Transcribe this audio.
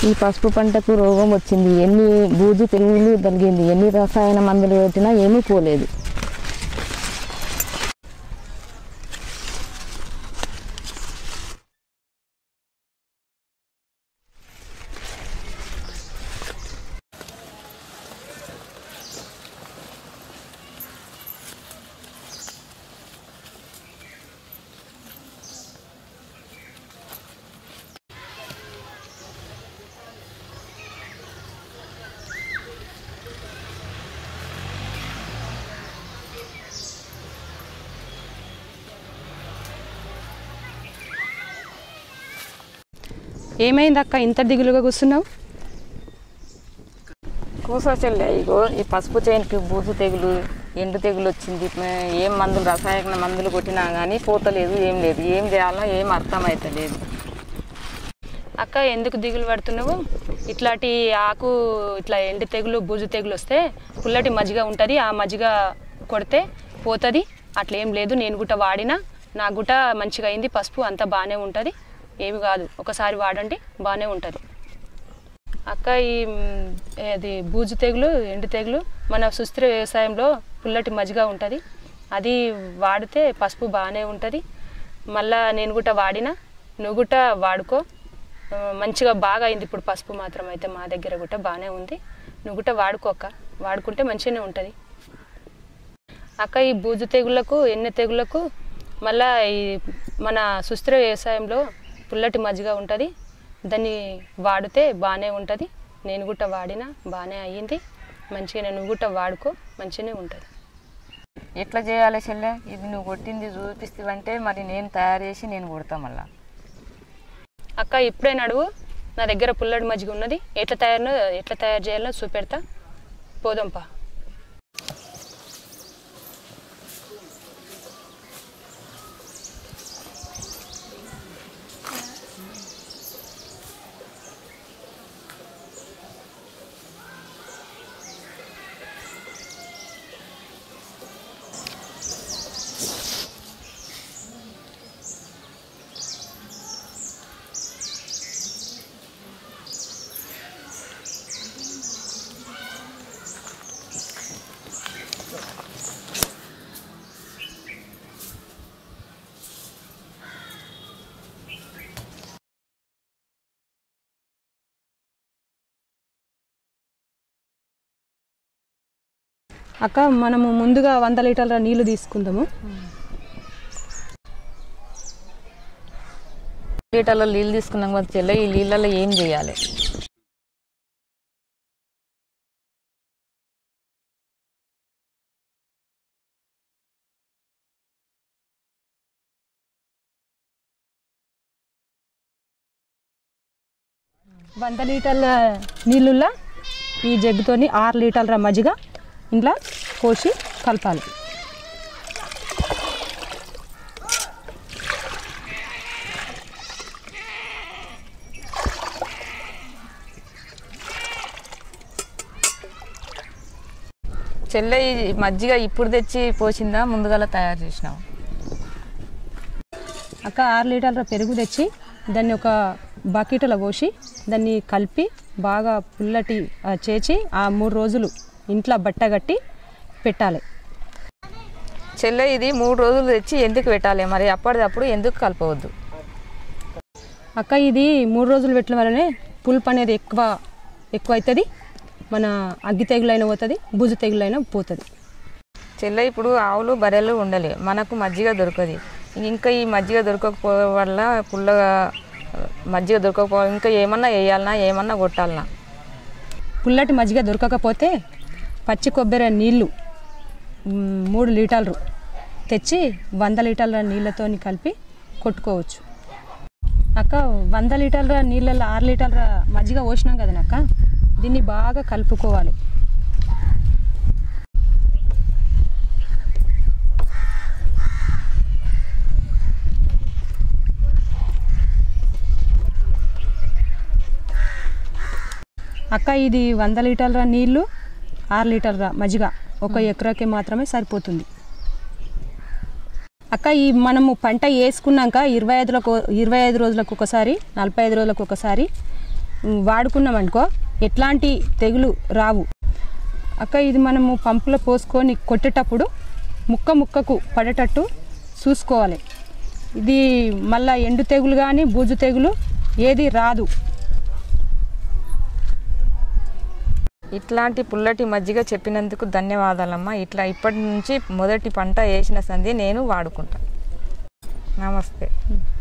ఈ పసుపు పంటకు రోగం వచ్చింది ఎన్ని బూజు తెగులు తగిలింది ఎన్ని రసాయన మందులు పెట్టినా ఏమీ పోలేదు ఏమైంది అక్క ఇంత దిగులుగా కూర్చున్నావు కూసో చెల్లె ఇగో ఈ పసుపు చేనుకి బూజు తెగులు ఎండు తెగులు వచ్చింది మే- ఏం మందులు రసాయన మందులు కొట్టినా కానీ పోతలేదు ఏం లేదు ఏం చేయాలో ఏం అర్థం అవుతలేదు అక్క ఎందుకు దిగులు పడుతున్నావు ఇట్లాంటి ఆకు ఇట్లా ఎండు తెగులు బూజు తెగులు వస్తే పుల్లటి మజ్జిగ ఉంటుంది ఆ మజ్జిగ కొడితే పోతుంది అట్లా ఏం లేదు నేను గుట్ట వాడినా నా గుట్ట మంచిగా అయింది పసుపు అంతా బాగానే ఉంటుంది ఏమి కాదు ఒకసారి వాడండి బాగానే ఉంటుంది అక్క ఈ మ్, అది బూజు తెగులు ఎండు తెగులు మన సుస్థిర వ్యవసాయంలో పుల్లటి మజ్జిగ ఉంటుంది అది వాడితే పసుపు బాగానే ఉంటుంది మళ్ళా నేను కూడా వాడినా నువ్వు కూడా వాడుకో ఆ, మంచిగా బాగా అయింది ఇప్పుడు పసుపు మాత్రం అయితే మా దగ్గర కూడా బాగానే ఉంది నువ్వు కూడా వాడుకో అక్క వాడుకుంటే మంచిగానే ఉంటుంది అక్క ఈ బూజు తెగుళ్ళకు ఎన్నె తెగుళ్ళకు మళ్ళా ఈ మన సుస్థిర వ్యవసాయంలో పుల్లటి మజ్జిగ ఉంటుంది దాన్ని వాడితే బాగానే ఉంటుంది నేను కూడా వాడినా బాగానే అయ్యింది మంచిగానే నువ్వు కూడా వాడుకో మంచిగానే ఉంటుంది ఎట్లా చేయాలి చెల్లె ఇది నువ్వు కొట్టింది చూపిస్తావంటే మరి నేను తయారు చేసి నేను కొడతా మళ్ళా అక్క ఇప్పుడే నడువు నా దగ్గర పుల్లటి మజ్జిగ ఉన్నది ఎట్లా తయారు ఎట్లా తయారు చేయాలో చూపెడతా పోదాంపా అక్క మనము ముందుగా వంద లీటర్ల నీళ్లు తీసుకుందాము లీటర్లో నీళ్ళు తీసుకున్నాం కదా చెల్లె ఈ నీళ్ళలో ఏం చేయాలి వంద లీటర్ల నీళ్ళుల్లో ఈ జగ్గుతోని ఆరు లీటర్ల మజ్జిగ ఇంట్లో పోసి కలపాలి చెల్లె ఈ మజ్జిగ ఇప్పుడు తెచ్చి పోసిందా ముందుగాల తయారు చేసినావు అక్క ఆరు లీటర్ల పెరుగు తెచ్చి దాన్ని ఒక బకెట్లో పోసి దాన్ని కలిపి బాగా పుల్లటి ఆ, చేసి ఆ మూడు రోజులు ఇంట్లో బట్ట కట్టి పెట్టాలి చెల్లె ఇది మూడు రోజులు తెచ్చి ఎందుకు పెట్టాలి మరి అప్పటిదప్పుడు ఎందుకు కలపవద్దు అక్క ఇది మూడు రోజులు పెట్టడం వల్లనే పులుపు అనేది ఎక్కువ ఎక్కువ అవుతుంది మన అగ్గి తెగులైనా పోతుంది బుజు తెగులైనా పోతుంది చెల్లె ఇప్పుడు ఆవులు బర్రెలు ఉండాలి మనకు మజ్జిగ దొరకదు ఇంకా ఈ మజ్జిగ దొరకకపోవడం వల్ల పుల్లగా మజ్జిగ దొరకకపో ఇంకా ఏమన్నా వేయాలనా ఏమన్నా కొట్టాలనా పుల్లటి మజ్జిగ దొరకకపోతే పచ్చి కొబ్బరి నీళ్ళు మ్, మూడు లీటర్లు తెచ్చి వంద లీటర్ల నీళ్ళతోని కలిపి కొట్టుకోవచ్చు అక్క వంద లీటర్ల నీళ్ళల్లో ఆరు లీటర్ల మజ్జిగ పోసినాం కదా అక్క దీన్ని బాగా కలుపుకోవాలి అక్క ఇది వంద లీటర్ల నీళ్ళు ఆరు లీటర్ల మజ్జిగ ఒక ఎకరాకి మాత్రమే సరిపోతుంది అక్క ఈ మనము పంట వేసుకున్నాక ఇరవై ఐదులకు ఇరవై ఐదు రోజులకు ఒకసారి నలభై ఐదు రోజులకు ఒకసారి ఉమ్, వాడుకున్నామనుకో ఎట్లాంటి తెగులు రావు అక్క ఇది మనము పంపులో పోసుకొని కొట్టేటప్పుడు ముక్క ముక్కకు పడేటట్టు చూసుకోవాలి ఇది మళ్ళా ఎండు తెగులు కానీ బూజు తెగులు ఏది రాదు ఇట్లాంటి పుల్లటి మజ్జిగ చెప్పినందుకు ధన్యవాదాలమ్మా ఇట్లా ఇప్పటి నుంచి మొదటి పంట వేసిన సంది నేను వాడుకుంటా నమస్తే